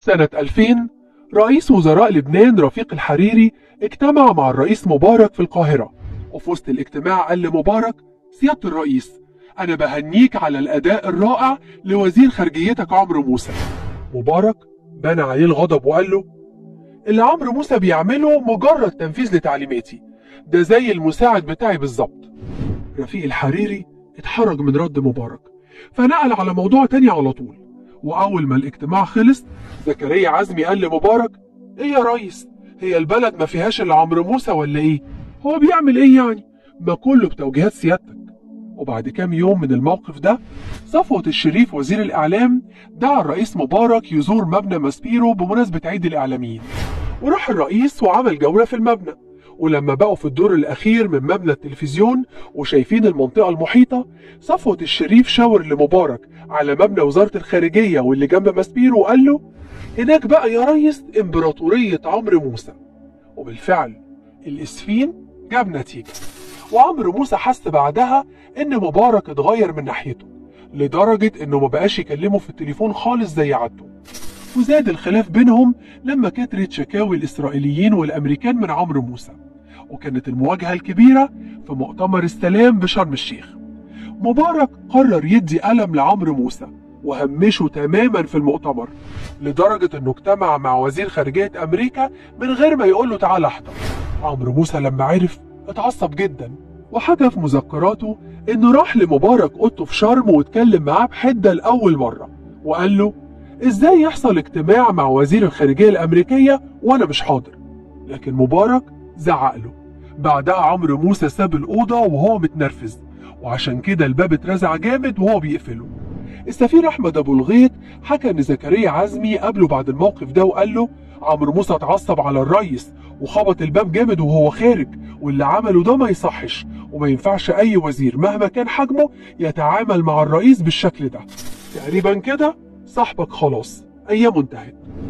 سنة 2000 رئيس وزراء لبنان رفيق الحريري اجتمع مع الرئيس مبارك في القاهرة وفي وسط الاجتماع قال لمبارك سيادة الرئيس أنا بهنيك على الأداء الرائع لوزير خارجيتك عمرو موسى مبارك بان عليه الغضب وقال له اللي عمرو موسى بيعمله مجرد تنفيذ لتعليماتي ده زي المساعد بتاعي بالظبط رفيق الحريري اتحرج من رد مبارك فنقل على موضوع تاني على طول وأول ما الاجتماع خلص زكريا عزمي قال لمبارك إيه يا ريس هي البلد ما فيهاش إلا عمرو موسى ولا إيه هو بيعمل إيه يعني ما كله بتوجيهات سيادتك وبعد كام يوم من الموقف ده صفوة الشريف وزير الإعلام دعا الرئيس مبارك يزور مبنى ماسبيرو بمناسبة عيد الإعلاميين وراح الرئيس وعمل جولة في المبنى ولما بقوا في الدور الأخير من مبنى التلفزيون وشايفين المنطقة المحيطة صفوة الشريف شاور لمبارك على مبنى وزارة الخارجية واللي جنب ماسبيرو وقال له هناك بقى يا ريس إمبراطورية عمرو موسى وبالفعل الإسفين جاب نتيجة وعمرو موسى حس بعدها إن مبارك اتغير من ناحيته لدرجة إنه ما بقاش يكلمه في التليفون خالص زي عادته وزاد الخلاف بينهم لما كترت شكاوي الإسرائيليين والأمريكان من عمرو موسى وكانت المواجهة الكبيرة في مؤتمر السلام بشرم الشيخ مبارك قرر يدي قلم لعمرو موسى وهمشه تماما في المؤتمر لدرجة انه اجتمع مع وزير خارجية امريكا من غير ما يقول له تعالى احضر عمرو موسى لما عرف اتعصب جدا وحكى في مذكراته انه راح لمبارك اوضته في شرم واتكلم معاه بحدة لأول مرة وقال له ازاي يحصل اجتماع مع وزير الخارجية الامريكية وانا مش حاضر لكن مبارك زعق له بعدها عمرو موسى ساب الأوضة وهو متنرفز وعشان كده الباب اترزع جامد وهو بيقفله السفير احمد ابو الغيط حكى ان زكريا عزمي قابله بعد الموقف ده وقال له عمرو موسى اتعصب على الريس وخبط الباب جامد وهو خارج واللي عمله ده ما يصحش وما ينفعش اي وزير مهما كان حجمه يتعامل مع الرئيس بالشكل ده تقريبا كده صاحبك خلاص ايامه انتهت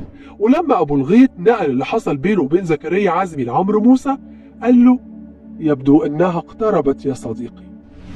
ولما ابو الغيط نقل اللي حصل بينه وبين زكريا عزمي لعمرو موسى قال له يبدو انها اقتربت يا صديقي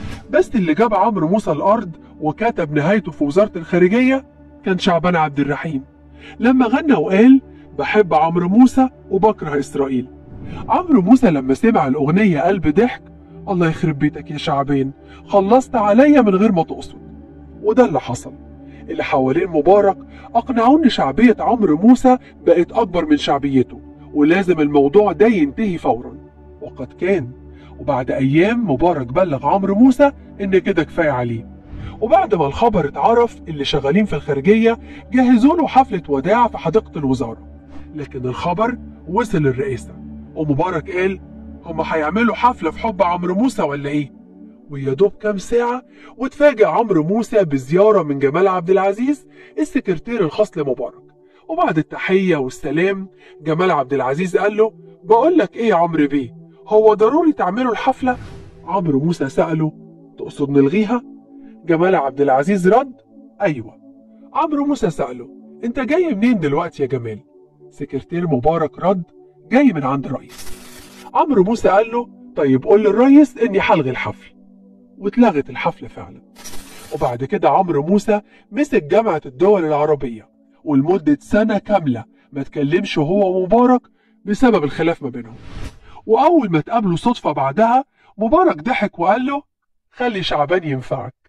بس اللي جاب عمرو موسى الارض وكتب نهايته في وزاره الخارجيه كان شعبان عبد الرحيم لما غنى وقال بحب عمرو موسى وبكره اسرائيل عمرو موسى لما سمع الاغنيه قلب ضحك الله يخرب بيتك يا شعبان خلصت عليا من غير ما تقصد وده اللي حصل اللي حوالين مبارك اقنعوه ان شعبيه عمرو موسى بقت اكبر من شعبيته ولازم الموضوع ده ينتهي فورا وقد كان وبعد ايام مبارك بلغ عمرو موسى ان كده كفايه عليه وبعد ما الخبر اتعرف اللي شغالين في الخارجيه جهزوا له حفله وداع في حديقه الوزاره لكن الخبر وصل الرئاسه ومبارك قال هم هيعملوا حفله في حب عمرو موسى ولا ايه ويا دوب كام ساعة وتفاجأ عمرو موسى بزيارة من جمال عبد العزيز السكرتير الخاص لمبارك وبعد التحية والسلام جمال عبد العزيز قال له بقول لك ايه يا عمرو بيه هو ضروري تعملوا الحفلة عمرو موسى سأله تقصد نلغيها جمال عبد العزيز رد ايوه عمرو موسى سأله انت جاي منين دلوقتي يا جمال سكرتير مبارك رد جاي من عند الرئيس عمرو موسى قال له طيب قول للريس اني هلغي الحفل واتلغت الحفلة فعلا وبعد كده عمرو موسى مسك جامعة الدول العربية ولمدة سنة كاملة ما تكلمش هو ومبارك بسبب الخلاف ما بينهم وأول ما اتقابلوا صدفة بعدها مبارك ضحك وقال له خلي شعبان ينفعك